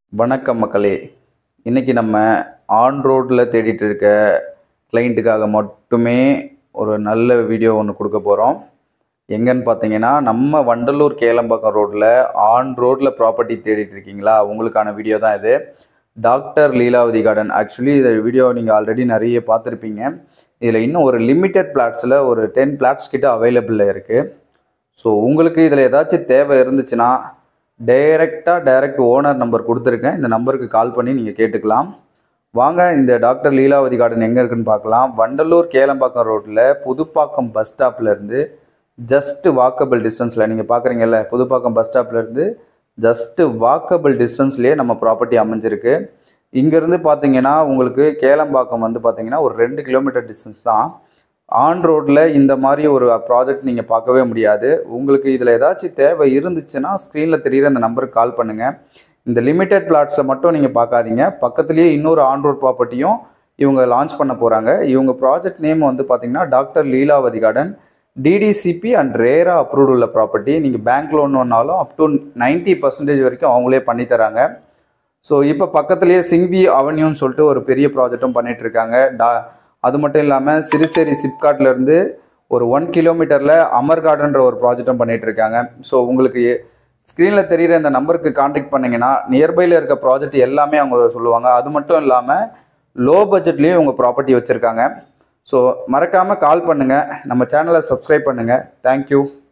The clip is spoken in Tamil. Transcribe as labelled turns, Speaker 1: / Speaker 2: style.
Speaker 1: வணக்கம் மக்களே இன்றைக்கி நம்ம ஆன் ரோட்டில் தேடிட்டு இருக்க கிளைண்ட்டுக்காக மட்டுமே ஒரு நல்ல வீடியோ ஒன்று கொடுக்க போகிறோம் எங்கன்னு பார்த்தீங்கன்னா நம்ம வண்டலூர் கேளம்பாக்கம் ரோட்டில் ஆன் ரோட்டில் ப்ராப்பர்ட்டி தேடிட்டு இருக்கீங்களா உங்களுக்கான வீடியோ தான் இது டாக்டர் லீலாவதி கார்டன் ஆக்சுவலி இந்த வீடியோ நீங்கள் ஆல்ரெடி நிறைய பார்த்துருப்பீங்க இதில் இன்னும் ஒரு லிமிட்டட் பிளாட்ஸில் ஒரு டென் பிளாட்ஸ் கிட்ட அவைலபிளில் இருக்குது ஸோ உங்களுக்கு இதில் ஏதாச்சும் தேவை இருந்துச்சுன்னா டைரெக்டாக டைரக்ட் ஓனர் நம்பர் கொடுத்துருக்கேன் இந்த நம்பருக்கு கால் பண்ணி நீங்கள் கேட்டுக்கலாம் வாங்க இந்த டாக்டர் லீலாவதி கார்டன் எங்கே இருக்குன்னு பார்க்கலாம் வண்டலூர் கேளம்பாக்கம் ரோட்டில் புதுப்பாக்கம் பஸ் ஸ்டாப்லேருந்து ஜஸ்ட்டு வாக்கபிள் டிஸ்டன்ஸில் நீங்கள் பார்க்குறீங்கல்ல புதுப்பாக்கம் பஸ் ஸ்டாப்லேருந்து ஜஸ்ட்டு வாக்கபிள் டிஸ்டன்ஸ்லேயே நம்ம ப்ராப்பர்ட்டி அமைஞ்சிருக்கு இங்கேருந்து பார்த்தீங்கன்னா உங்களுக்கு கேளம்பாக்கம் வந்து பார்த்தீங்கன்னா ஒரு ரெண்டு கிலோமீட்டர் டிஸ்டன்ஸ் தான் ஆன் ரோட்டில் இந்த மாதிரி ஒரு ப்ராஜெக்ட் நீங்கள் பார்க்கவே முடியாது உங்களுக்கு இதில் ஏதாச்சும் தேவை இருந்துச்சுன்னா ஸ்க்ரீனில் தெரிகிற இந்த நம்பருக்கு கால் பண்ணுங்கள் இந்த லிமிட்டட் பிளாட்ஸை மட்டும் நீங்கள் பார்க்காதீங்க பக்கத்துலேயே இன்னொரு ஆன் ரோட் ப்ராப்பர்ட்டியும் இவங்க லான்ச் பண்ண போகிறாங்க இவங்க ப்ராஜெக்ட் நேம் வந்து பார்த்தீங்கன்னா doctor Leelavathi garden DTCP and RERA approved உள்ள ப்ராப்பர்ட்டி நீங்கள் பேங்க் லோன் ஒன்றாலும் அப் டு நைன்ட்டி பர்சன்டேஜ் வரைக்கும் அவங்களே பண்ணி தராங்க ஸோ இப்போ பக்கத்துலேயே சிங்வி அவென்யூன்னு சொல்லிட்டு ஒரு பெரிய ப்ராஜெக்ட்டும் பண்ணிட்டு இருக்காங்க டா அது மட்டும் இல்லாமல் சிறுசேரி சிப்காட்ல இருந்து ஒரு ஒன் கிலோமீட்டரில் அமர் கார்டன்ற ஒரு ப்ராஜெக்டும் பண்ணிட்டு இருக்காங்க ஸோ உங்களுக்கு ஸ்க்ரீனில் தெரிகிற இந்த நம்பருக்கு காண்டாக்ட் பண்ணிங்கன்னா நியர்பையில் இருக்க ப்ராஜெக்ட் எல்லாமே அவங்க சொல்லுவாங்க அது மட்டும் இல்லாமல் லோ பட்ஜெட்லேயும் இவங்க ப்ராப்பர்ட்டி வச்சுருக்காங்க ஸோ மறக்காமல் கால் பண்ணுங்கள் நம்ம சேனலை சப்ஸ்கிரைப் பண்ணுங்கள் தேங்க்யூ